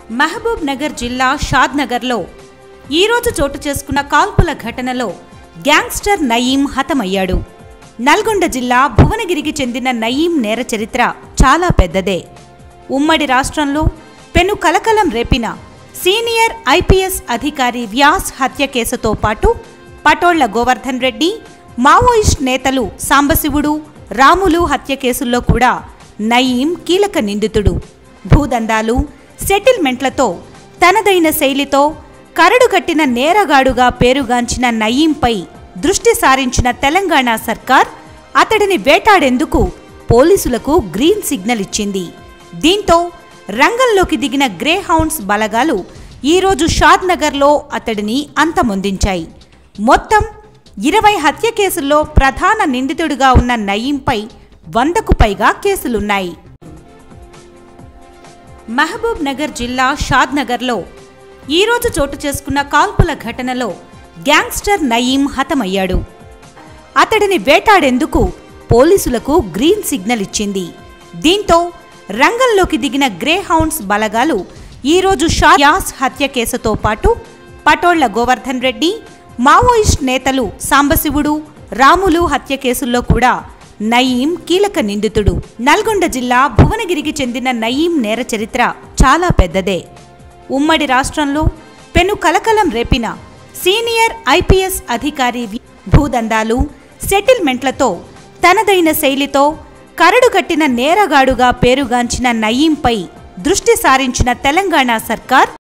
మహబూబ్ నగర్ జిల్లా షాద్ నగర్లో ఈరోజు చోటు చేసుకున్న కాల్పుల ఘటనలో గ్యాంగ్స్టర్ నయీం హతమయ్యాడు నల్గొండ జిల్లా భువనగిరికి చెందిన నయీం నేర చరిత్ర చాలా పెద్దదే ఉమ్మడి రాష్ట్రంలో పెను కలకలం రేపిన సీనియర్ ఐపీఎస్ అధికారి వ్యాస్ హత్య కేసుతో పాటు పటోళ్ల గోవర్ధన్ రెడ్డి మావోయిస్ట్ నేతలు సాంబశివుడు రాములు హత్య కేసుల్లో కూడా నయీం కీలక నిందితుడు భూదందాలు సెటిల్మెంట్లతో తనదైన శైలితో కరడుగట్టిన నేరగాడుగా పేరుగాంచిన నయీంపై దృష్టి సారించిన తెలంగాణ సర్కార్ అతడిని వేటాడేందుకు పోలీసులకు గ్రీన్ సిగ్నల్ ఇచ్చింది దీంతో రంగంలోకి దిగిన గ్రే హౌండ్స్ బలగాలు ఈరోజు షాద్ నగర్లో అతడిని అంతమొందించాయి మొత్తం ఇరవై హత్య కేసుల్లో ప్రధాన నిందితుడిగా ఉన్న నయీంపై వందకు పైగా కేసులున్నాయి మహబూబ్ నగర్ జిల్లా షాద్ నగర్లో ఈరోజు చోటు చేసుకున్న కాల్పుల ఘటనలో గ్యాంగ్స్టర్ నయీం హతమయ్యాడు అతడిని వేటాడేందుకు పోలీసులకు గ్రీన్ సిగ్నల్ ఇచ్చింది దీంతో రంగంలోకి దిగిన గ్రే హౌండ్స్ బలగాలు ఈరోజు షాయాస్ హత్య కేసుతో పాటు పటోళ్ల గోవర్ధన్ రెడ్డి మావోయిస్ట్ నేతలు సాంబశివుడు రాములు హత్య కేసుల్లో కూడా నయీం కీలక నిందితుడు నల్గొండ జిల్లా భువనగిరికి చెందిన నయీం నేర చరిత్ర చాలా పెద్దదే ఉమ్మడి రాష్ట్రంలో పెను కలకలం రేపిన సీనియర్ ఐపీఎస్ అధికారి వి- భూదందాలు సెటిల్మెంట్లతో తనదైన శైలితో కరడుగట్టిన నేరగాడుగా పేరుగాంచిన నయీంపై దృష్టి సారించిన తెలంగాణ సర్కార్